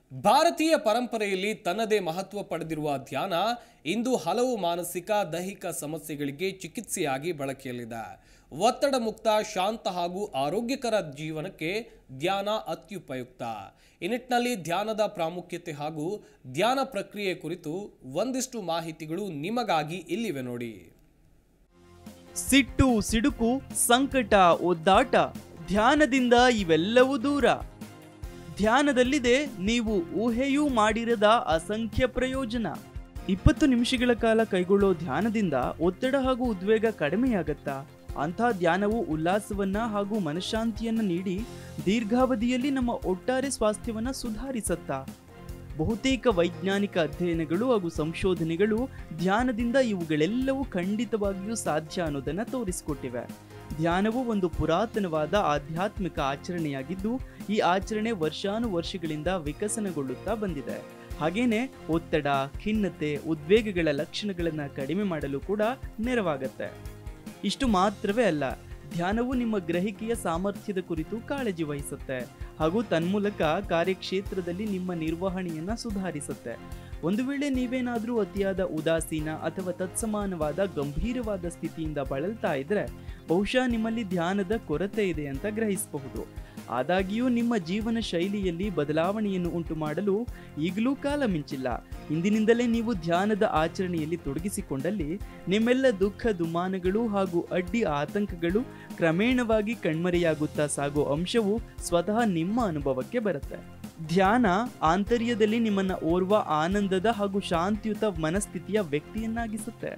ಭಾರತೀಯ ಪರಂಪರೆಯಲ್ಲಿ ತನ್ನದೇ ಮಹತ್ವ ಪಡೆದಿರುವ ಧ್ಯಾನ ಇಂದು ಹಲವು ಮಾನಸಿಕ ದೈಹಿಕ ಸಮಸ್ಯೆಗಳಿಗೆ ಚಿಕಿತ್ಸೆಯಾಗಿ ಬಳಕೆಯಲ್ಲಿದೆ ಒತ್ತಡ ಮುಕ್ತ ಶಾಂತ ಹಾಗೂ ಆರೋಗ್ಯಕರ ಜೀವನಕ್ಕೆ ಧ್ಯಾನ ಅತ್ಯುಪಯುಕ್ತ ಈ ನಿಟ್ಟಿನಲ್ಲಿ ಧ್ಯಾನದ ಪ್ರಾಮುಖ್ಯತೆ ಹಾಗೂ ಧ್ಯಾನ ಪ್ರಕ್ರಿಯೆ ಕುರಿತು ಒಂದಿಷ್ಟು ಮಾಹಿತಿಗಳು ನಿಮಗಾಗಿ ಇಲ್ಲಿವೆ ನೋಡಿ ಸಿಟ್ಟು ಸಿಡುಕು ಸಂಕಟ ಒದ್ದಾಟ ಧ್ಯಾನದಿಂದ ಇವೆಲ್ಲವೂ ದೂರ ಧ್ಯಾನದಲ್ಲಿದೆ ನೀವು ಊಹೆಯೂ ಮಾಡಿರದ ಅಸಂಖ್ಯ ಪ್ರಯೋಜನ ಇಪ್ಪತ್ತು ನಿಮಿಷಗಳ ಕಾಲ ಕೈಗೊಳ್ಳೋ ಧ್ಯಾನದಿಂದ ಒತ್ತಡ ಹಾಗೂ ಉದ್ವೇಗ ಕಡಿಮೆಯಾಗತ್ತಾ ಅಂಥ ಧ್ಯಾನವು ಉಲ್ಲಾಸವನ್ನ ಹಾಗೂ ಮನಃಶಾಂತಿಯನ್ನ ನೀಡಿ ದೀರ್ಘಾವಧಿಯಲ್ಲಿ ನಮ್ಮ ಒಟ್ಟಾರೆ ಸ್ವಾಸ್ಥ್ಯವನ್ನ ಸುಧಾರಿಸತ್ತಾ ಬಹುತೇಕ ವೈಜ್ಞಾನಿಕ ಅಧ್ಯಯನಗಳು ಹಾಗೂ ಸಂಶೋಧನೆಗಳು ಧ್ಯಾನದಿಂದ ಇವುಗಳೆಲ್ಲವೂ ಖಂಡಿತವಾಗಿಯೂ ಸಾಧ್ಯ ಅನ್ನೋದನ್ನ ತೋರಿಸಿಕೊಟ್ಟಿವೆ ಧ್ಯಾನವು ಒಂದು ಪುರಾತನವಾದ ಆಧ್ಯಾತ್ಮಿಕ ಆಚರಣೆಯಾಗಿದ್ದು ಈ ಆಚರಣೆ ವರ್ಷಾನುವರ್ಷಗಳಿಂದ ವಿಕಸನಗೊಳ್ಳುತ್ತಾ ಬಂದಿದೆ ಹಾಗೇನೆ ಒತ್ತಡ ಖಿನ್ನತೆ ಉದ್ವೇಗಗಳ ಲಕ್ಷಣಗಳನ್ನು ಕಡಿಮೆ ಮಾಡಲು ಕೂಡ ನೆರವಾಗತ್ತೆ ಇಷ್ಟು ಮಾತ್ರವೇ ಅಲ್ಲ ಧ್ಯಾನವು ನಿಮ್ಮ ಗ್ರಹಿಕೆಯ ಸಾಮರ್ಥ್ಯದ ಕುರಿತು ಕಾಳಜಿ ವಹಿಸುತ್ತೆ ಹಾಗೂ ತನ್ಮೂಲಕ ಕಾರ್ಯಕ್ಷೇತ್ರದಲ್ಲಿ ನಿಮ್ಮ ನಿರ್ವಹಣೆಯನ್ನ ಸುಧಾರಿಸುತ್ತೆ ಒಂದು ವೇಳೆ ನೀವೇನಾದರೂ ಅತಿಯಾದ ಉದಾಸೀನ ಅಥವಾ ತತ್ಸಮಾನವಾದ ಗಂಭೀರವಾದ ಸ್ಥಿತಿಯಿಂದ ಬಳಲ್ತಾ ಇದ್ರೆ ಬಹುಶಃ ನಿಮ್ಮಲ್ಲಿ ಧ್ಯಾನದ ಕೊರತೆ ಇದೆ ಅಂತ ಗ್ರಹಿಸಬಹುದು ಆದಾಗ್ಯೂ ನಿಮ್ಮ ಜೀವನ ಶೈಲಿಯಲ್ಲಿ ಬದಲಾವಣೆಯನ್ನು ಉಂಟು ಮಾಡಲು ಈಗಲೂ ಕಾಲ ಮಿಂಚಿಲ್ಲ ಇಂದಿನಿಂದಲೇ ನೀವು ಧ್ಯಾನದ ಆಚರಣೆಯಲ್ಲಿ ತೊಡಗಿಸಿಕೊಂಡಲ್ಲಿ ನಿಮ್ಮೆಲ್ಲ ದುಃಖ ದುಮ್ಮಾನಗಳು ಹಾಗೂ ಅಡ್ಡಿ ಆತಂಕಗಳು ಕ್ರಮೇಣವಾಗಿ ಕಣ್ಮರೆಯಾಗುತ್ತಾ ಸಾಗೋ ಅಂಶವು ಸ್ವತಃ ನಿಮ್ಮ ಅನುಭವಕ್ಕೆ ಬರುತ್ತೆ ಧ್ಯಾನ ಆಂತರ್ಯದಲ್ಲಿ ನಿಮ್ಮನ್ನ ಓರ್ವ ಆನಂದದ ಹಾಗೂ ಶಾಂತಿಯುತ ಮನಸ್ಥಿತಿಯ ವ್ಯಕ್ತಿಯನ್ನಾಗಿಸುತ್ತೆ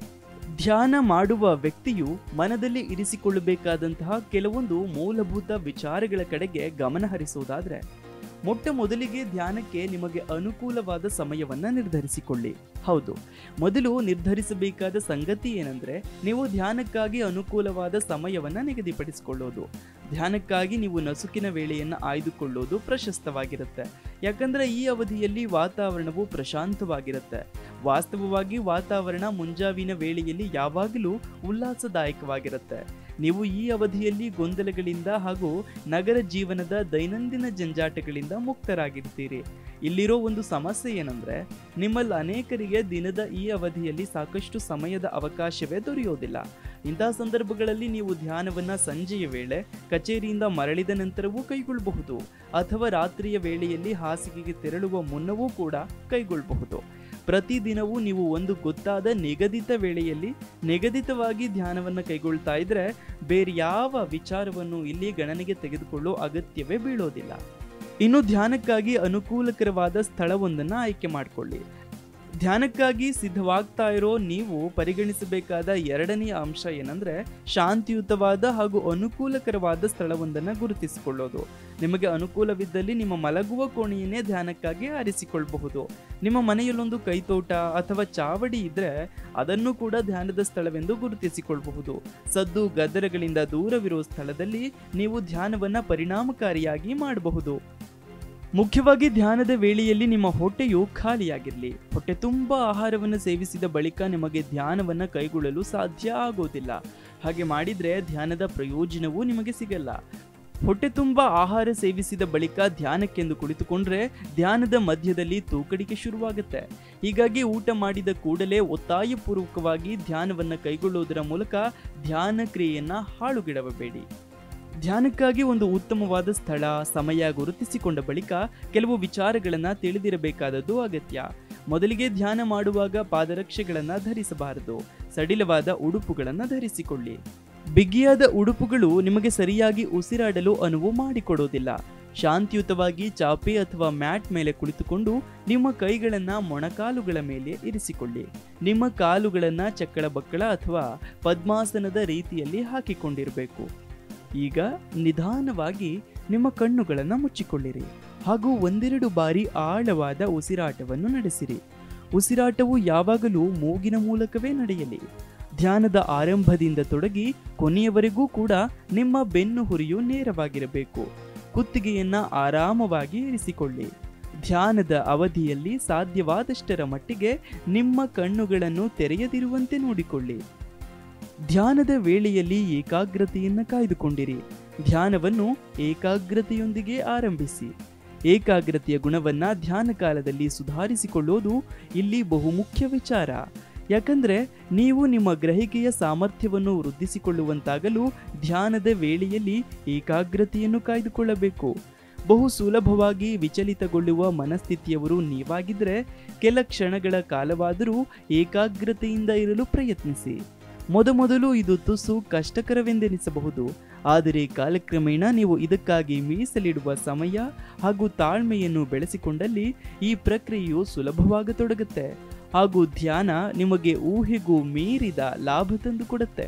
ಧ್ಯಾನ ಮಾಡುವ ವ್ಯಕ್ತಿಯು ಮನದಲ್ಲಿ ಇರಿಸಿಕೊಳ್ಳಬೇಕಾದಂತಹ ಕೆಲವೊಂದು ಮೂಲಭೂತ ವಿಚಾರಗಳ ಕಡೆಗೆ ಗಮನ ಹರಿಸುವುದಾದ್ರೆ ಮೊಟ್ಟ ಮೊದಲಿಗೆ ಧ್ಯಾನಕ್ಕೆ ನಿಮಗೆ ಅನುಕೂಲವಾದ ಸಮಯವನ್ನ ನಿರ್ಧರಿಸಿಕೊಳ್ಳಿ ಹೌದು ಮೊದಲು ನಿರ್ಧರಿಸಬೇಕಾದ ಸಂಗತಿ ಏನಂದ್ರೆ ನೀವು ಧ್ಯಾನಕ್ಕಾಗಿ ಅನುಕೂಲವಾದ ಸಮಯವನ್ನ ನಿಗದಿಪಡಿಸಿಕೊಳ್ಳೋದು ಧ್ಯಾನಕ್ಕಾಗಿ ನೀವು ನಸುಕಿನ ವೇಳೆಯನ್ನು ಆಯ್ದುಕೊಳ್ಳೋದು ಪ್ರಶಸ್ತವಾಗಿರುತ್ತೆ ಯಾಕಂದ್ರೆ ಈ ಅವಧಿಯಲ್ಲಿ ವಾತಾವರಣವು ಪ್ರಶಾಂತವಾಗಿರುತ್ತೆ ವಾಸ್ತವವಾಗಿ ವಾತಾವರಣ ಮುಂಜಾವಿನ ವೇಳೆಯಲ್ಲಿ ಯಾವಾಗಲೂ ಉಲ್ಲಾಸದಾಯಕವಾಗಿರುತ್ತೆ ನೀವು ಈ ಅವಧಿಯಲ್ಲಿ ಗೊಂದಲಗಳಿಂದ ಹಾಗೂ ನಗರ ಜೀವನದ ದೈನಂದಿನ ಜಂಜಾಟಗಳಿಂದ ಮುಕ್ತರಾಗಿರ್ತೀರಿ ಇಲ್ಲಿರೋ ಒಂದು ಸಮಸ್ಯೆ ಏನಂದ್ರೆ ನಿಮ್ಮಲ್ಲಿ ಅನೇಕರಿಗೆ ದಿನದ ಈ ಅವಧಿಯಲ್ಲಿ ಸಾಕಷ್ಟು ಸಮಯದ ಅವಕಾಶವೇ ದೊರೆಯೋದಿಲ್ಲ ಇಂತಹ ಸಂದರ್ಭಗಳಲ್ಲಿ ನೀವು ಧ್ಯಾನವನ್ನ ಸಂಜೆಯ ವೇಳೆ ಕಚೇರಿಯಿಂದ ಮರಳಿದ ನಂತರವೂ ಕೈಗೊಳ್ಳಬಹುದು ಅಥವಾ ರಾತ್ರಿಯ ವೇಳೆಯಲ್ಲಿ ಹಾಸಿಗೆಗೆ ತೆರಳುವ ಮುನ್ನವೂ ಕೂಡ ಕೈಗೊಳ್ಳಬಹುದು ಪ್ರತಿದಿನವೂ ನೀವು ಒಂದು ಗೊತ್ತಾದ ನಿಗದಿತ ವೇಳೆಯಲ್ಲಿ ನಿಗದಿತವಾಗಿ ಧ್ಯಾನವನ್ನು ಕೈಗೊಳ್ತಾ ಇದ್ರೆ ಬೇರೆ ಯಾವ ವಿಚಾರವನ್ನು ಇಲ್ಲಿ ಗಣನೆಗೆ ತೆಗೆದುಕೊಳ್ಳೋ ಅಗತ್ಯವೇ ಬೀಳೋದಿಲ್ಲ ಇನ್ನು ಧ್ಯಾನಕ್ಕಾಗಿ ಅನುಕೂಲಕರವಾದ ಸ್ಥಳವೊಂದನ್ನು ಆಯ್ಕೆ ಮಾಡಿಕೊಳ್ಳಿ ಧ್ಯಾನಕ್ಕಾಗಿ ಸಿದ್ಧವಾಗ್ತಾ ಇರೋ ನೀವು ಪರಿಗಣಿಸಬೇಕಾದ ಎರಡನೆಯ ಅಂಶ ಏನಂದ್ರೆ ಶಾಂತಿಯುತವಾದ ಹಾಗೂ ಅನುಕೂಲಕರವಾದ ಸ್ಥಳವೊಂದನ್ನು ಗುರುತಿಸಿಕೊಳ್ಳೋದು ನಿಮಗೆ ಅನುಕೂಲವಿದ್ದಲ್ಲಿ ನಿಮ್ಮ ಮಲಗುವ ಕೋಣೆಯನ್ನೇ ಧ್ಯಾನಕ್ಕಾಗಿ ಆರಿಸಿಕೊಳ್ಳಬಹುದು ನಿಮ್ಮ ಮನೆಯಲ್ಲೊಂದು ಕೈತೋಟ ಅಥವಾ ಚಾವಡಿ ಇದ್ರೆ ಅದನ್ನು ಕೂಡ ಧ್ಯಾನದ ಸ್ಥಳವೆಂದು ಗುರುತಿಸಿಕೊಳ್ಳಬಹುದು ಸದ್ದು ಗದ್ದರಗಳಿಂದ ದೂರವಿರುವ ಸ್ಥಳದಲ್ಲಿ ನೀವು ಧ್ಯಾನವನ್ನ ಪರಿಣಾಮಕಾರಿಯಾಗಿ ಮಾಡಬಹುದು ಮುಖ್ಯವಾಗಿ ಧ್ಯಾನದ ವೇಳೆಯಲ್ಲಿ ನಿಮ್ಮ ಹೊಟ್ಟೆಯು ಖಾಲಿಯಾಗಿರಲಿ ಹೊಟ್ಟೆ ತುಂಬ ಆಹಾರವನ್ನು ಸೇವಿಸಿದ ಬಳಿಕ ನಿಮಗೆ ಧ್ಯಾನವನ್ನು ಕೈಗೊಳ್ಳಲು ಸಾಧ್ಯ ಆಗೋದಿಲ್ಲ ಹಾಗೆ ಮಾಡಿದ್ರೆ ಧ್ಯಾನದ ಪ್ರಯೋಜನವೂ ನಿಮಗೆ ಸಿಗಲ್ಲ ಹೊಟ್ಟೆ ತುಂಬ ಆಹಾರ ಸೇವಿಸಿದ ಬಳಿಕ ಧ್ಯಾನಕ್ಕೆಂದು ಕುಳಿತುಕೊಂಡ್ರೆ ಧ್ಯಾನದ ಮಧ್ಯದಲ್ಲಿ ತೂಕಡಿಕೆ ಶುರುವಾಗುತ್ತೆ ಹೀಗಾಗಿ ಊಟ ಮಾಡಿದ ಕೂಡಲೇ ಒತ್ತಾಯಪೂರ್ವಕವಾಗಿ ಧ್ಯಾನವನ್ನು ಕೈಗೊಳ್ಳುವುದರ ಮೂಲಕ ಧ್ಯಾನ ಕ್ರಿಯೆಯನ್ನ ಹಾಳುಗಿಡಬೇಡಿ ಧ್ಯಾನಕ್ಕಾಗಿ ಒಂದು ಉತ್ತಮವಾದ ಸ್ಥಳ ಸಮಯ ಗುರುತಿಸಿಕೊಂಡ ಬಳಿಕ ಕೆಲವು ವಿಚಾರಗಳನ್ನು ತಿಳಿದಿರಬೇಕಾದದ್ದು ಅಗತ್ಯ ಮೊದಲಿಗೆ ಧ್ಯಾನ ಮಾಡುವಾಗ ಪಾದರಕ್ಷೆಗಳನ್ನು ಧರಿಸಬಾರದು ಸಡಿಲವಾದ ಉಡುಪುಗಳನ್ನು ಧರಿಸಿಕೊಳ್ಳಿ ಬಿಗಿಯಾದ ಉಡುಪುಗಳು ನಿಮಗೆ ಸರಿಯಾಗಿ ಉಸಿರಾಡಲು ಅನುವು ಮಾಡಿಕೊಡೋದಿಲ್ಲ ಶಾಂತಿಯುತವಾಗಿ ಚಾಪೆ ಅಥವಾ ಮ್ಯಾಟ್ ಮೇಲೆ ಕುಳಿತುಕೊಂಡು ನಿಮ್ಮ ಕೈಗಳನ್ನು ಮೊಣಕಾಲುಗಳ ಮೇಲೆ ಇರಿಸಿಕೊಳ್ಳಿ ನಿಮ್ಮ ಕಾಲುಗಳನ್ನು ಚಕ್ಕಳ ಬಕ್ಕಳ ಅಥವಾ ಪದ್ಮಾಸನದ ರೀತಿಯಲ್ಲಿ ಹಾಕಿಕೊಂಡಿರಬೇಕು ಈಗ ನಿಧಾನವಾಗಿ ನಿಮ್ಮ ಕಣ್ಣುಗಳನ್ನು ಮುಚ್ಚಿಕೊಳ್ಳಿರಿ ಹಾಗೂ ಒಂದೆರಡು ಬಾರಿ ಆಳವಾದ ಉಸಿರಾಟವನ್ನು ನಡೆಸಿರಿ ಉಸಿರಾಟವು ಯಾವಾಗಲೂ ಮೂಗಿನ ಮೂಲಕವೇ ನಡೆಯಲಿ ಧ್ಯಾನದ ಆರಂಭದಿಂದ ತೊಡಗಿ ಕೊನೆಯವರೆಗೂ ಕೂಡ ನಿಮ್ಮ ಬೆನ್ನು ಹುರಿಯು ನೇರವಾಗಿರಬೇಕು ಕುತ್ತಿಗೆಯನ್ನ ಆರಾಮವಾಗಿ ಇರಿಸಿಕೊಳ್ಳಿ ಧ್ಯಾನದ ಅವಧಿಯಲ್ಲಿ ಸಾಧ್ಯವಾದಷ್ಟರ ಮಟ್ಟಿಗೆ ನಿಮ್ಮ ಕಣ್ಣುಗಳನ್ನು ತೆರೆಯದಿರುವಂತೆ ನೋಡಿಕೊಳ್ಳಿ ಧ್ಯಾನದ ವೇಳೆಯಲ್ಲಿ ಏಕಾಗ್ರತೆಯನ್ನು ಕಾಯ್ದುಕೊಂಡಿರಿ ಧ್ಯಾನವನ್ನು ಏಕಾಗ್ರತೆಯೊಂದಿಗೆ ಆರಂಭಿಸಿ ಏಕಾಗ್ರತೆಯ ಗುಣವನ್ನ ಧ್ಯಾನ ಕಾಲದಲ್ಲಿ ಸುಧಾರಿಸಿಕೊಳ್ಳೋದು ಇಲ್ಲಿ ಬಹುಮುಖ್ಯ ವಿಚಾರ ಯಾಕಂದ್ರೆ ನೀವು ನಿಮ್ಮ ಗ್ರಹಿಕೆಯ ಸಾಮರ್ಥ್ಯವನ್ನು ವೃದ್ಧಿಸಿಕೊಳ್ಳುವಂತಾಗಲು ಧ್ಯಾನದ ವೇಳೆಯಲ್ಲಿ ಏಕಾಗ್ರತೆಯನ್ನು ಕಾಯ್ದುಕೊಳ್ಳಬೇಕು ಬಹು ಸುಲಭವಾಗಿ ವಿಚಲಿತಗೊಳ್ಳುವ ಮನಸ್ಥಿತಿಯವರು ನೀವಾಗಿದ್ರೆ ಕೆಲ ಕ್ಷಣಗಳ ಕಾಲವಾದರೂ ಏಕಾಗ್ರತೆಯಿಂದ ಇರಲು ಪ್ರಯತ್ನಿಸಿ ಮೊದಮೊದಲು ಇದು ತುಸು ಕಷ್ಟಕರವೆಂದೆನಿಸಬಹುದು ಆದರೆ ಕಾಲಕ್ರಮೇಣ ನೀವು ಇದಕ್ಕಾಗಿ ಮೀಸಲಿಡುವ ಸಮಯ ಹಾಗೂ ತಾಳ್ಮೆಯನ್ನು ಬೆಳೆಸಿಕೊಂಡಲ್ಲಿ ಈ ಪ್ರಕ್ರಿಯೆಯು ಸುಲಭವಾಗತೊಡಗುತ್ತೆ ಹಾಗೂ ಧ್ಯಾನ ನಿಮಗೆ ಊಹೆಗೂ ಮೀರಿದ ಲಾಭ ತಂದುಕೊಡುತ್ತೆ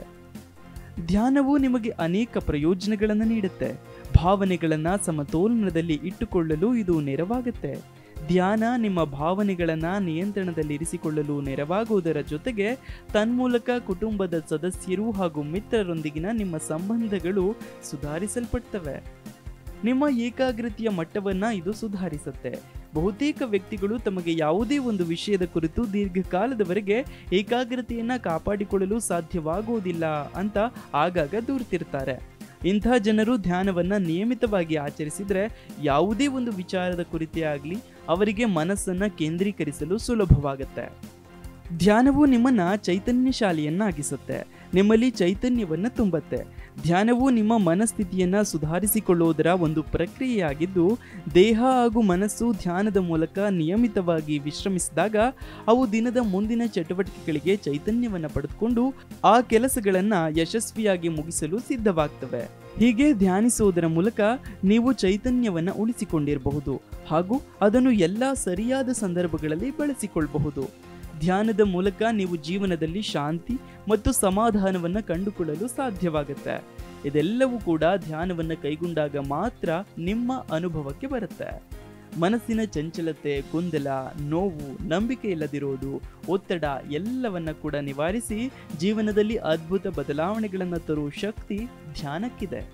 ಧ್ಯಾನವು ನಿಮಗೆ ಅನೇಕ ಪ್ರಯೋಜನಗಳನ್ನು ನೀಡುತ್ತೆ ಭಾವನೆಗಳನ್ನ ಸಮತೋಲನದಲ್ಲಿ ಇಟ್ಟುಕೊಳ್ಳಲು ಇದು ನೆರವಾಗುತ್ತೆ ಧ್ಯಾನ ನಿಮ್ಮ ಭಾವನೆಗಳನ್ನ ನಿಯಂತ್ರಣದಲ್ಲಿರಿಸಿಕೊಳ್ಳಲು ನೆರವಾಗುವುದರ ಜೊತೆಗೆ ತನ್ಮೂಲಕ ಕುಟುಂಬದ ಸದಸ್ಯರು ಹಾಗೂ ಮಿತ್ರರೊಂದಿಗಿನ ನಿಮ್ಮ ಸಂಬಂಧಗಳು ಸುಧಾರಿಸಲ್ಪಡ್ತವೆ ನಿಮ್ಮ ಏಕಾಗ್ರತೆಯ ಮಟ್ಟವನ್ನ ಇದು ಸುಧಾರಿಸುತ್ತೆ ಬಹುತೇಕ ವ್ಯಕ್ತಿಗಳು ತಮಗೆ ಯಾವುದೇ ಒಂದು ವಿಷಯದ ಕುರಿತು ದೀರ್ಘಕಾಲದವರೆಗೆ ಏಕಾಗ್ರತೆಯನ್ನ ಕಾಪಾಡಿಕೊಳ್ಳಲು ಸಾಧ್ಯವಾಗುವುದಿಲ್ಲ ಅಂತ ಆಗಾಗ ದೂರ್ತಿರ್ತಾರೆ ಇಂಥ ಜನರು ಧ್ಯಾನವನ್ನ ನಿಯಮಿತವಾಗಿ ಆಚರಿಸಿದ್ರೆ ಯಾವುದೇ ಒಂದು ವಿಚಾರದ ಕುರಿತೇ ಆಗಲಿ ಅವರಿಗೆ ಮನಸ್ಸನ್ನ ಕೇಂದ್ರೀಕರಿಸಲು ಸುಲಭವಾಗುತ್ತೆ ಧ್ಯಾನವು ನಿಮ್ಮನ್ನ ಚೈತನ್ಯಶಾಲಿಯನ್ನಾಗಿಸುತ್ತೆ ನಿಮ್ಮಲ್ಲಿ ಚೈತನ್ಯವನ್ನ ತುಂಬತ್ತೆ ಧ್ಯಾನವು ನಿಮ್ಮ ಮನಸ್ಥಿತಿಯನ್ನ ಸುಧಾರಿಸಿಕೊಳ್ಳುವುದರ ಒಂದು ಪ್ರಕ್ರಿಯೆಯಾಗಿದ್ದು ದೇಹ ಹಾಗೂ ಮನಸ್ಸು ಧ್ಯಾನದ ಮೂಲಕ ನಿಯಮಿತವಾಗಿ ವಿಶ್ರಮಿಸಿದಾಗ ಅವು ದಿನದ ಮುಂದಿನ ಚಟುವಟಿಕೆಗಳಿಗೆ ಚೈತನ್ಯವನ್ನ ಪಡೆದುಕೊಂಡು ಆ ಕೆಲಸಗಳನ್ನ ಯಶಸ್ವಿಯಾಗಿ ಮುಗಿಸಲು ಸಿದ್ಧವಾಗ್ತವೆ ಹೀಗೆ ಧ್ಯಾನಿಸುವುದರ ಮೂಲಕ ನೀವು ಚೈತನ್ಯವನ್ನ ಉಳಿಸಿಕೊಂಡಿರಬಹುದು ಹಾಗೂ ಅದನ್ನು ಎಲ್ಲ ಸರಿಯಾದ ಸಂದರ್ಭಗಳಲ್ಲಿ ಬಳಸಿಕೊಳ್ಳಬಹುದು ಧ್ಯಾನದ ಮೂಲಕ ನೀವು ಜೀವನದಲ್ಲಿ ಶಾಂತಿ ಮತ್ತು ಸಮಾಧಾನವನ್ನ ಕಂಡುಕೊಳ್ಳಲು ಸಾಧ್ಯವಾಗುತ್ತೆ ಇದೆಲ್ಲವೂ ಕೂಡ ಧ್ಯಾನವನ್ನ ಕೈಗೊಂಡಾಗ ಮಾತ್ರ ನಿಮ್ಮ ಅನುಭವಕ್ಕೆ ಬರುತ್ತೆ ಮನಸ್ಸಿನ ಚಂಚಲತೆ ಗೊಂದಲ ನೋವು ನಂಬಿಕೆ ಇಲ್ಲದಿರುವುದು ಒತ್ತಡ ಎಲ್ಲವನ್ನ ಕೂಡ ನಿವಾರಿಸಿ ಜೀವನದಲ್ಲಿ ಅದ್ಭುತ ಬದಲಾವಣೆಗಳನ್ನು ತರುವ ಶಕ್ತಿ ಧ್ಯಾನಕ್ಕಿದೆ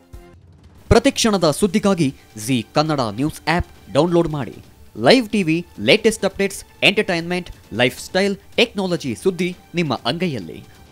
ಪ್ರತಿಕ್ಷಣದ ಸುದ್ದಿಗಾಗಿ Zee Kannada news app download ಮಾಡಿ live TV latest updates entertainment lifestyle technology ಸುದ್ದಿ ನಿಮ್ಮ ಅಂಗೈಯಲ್ಲಿ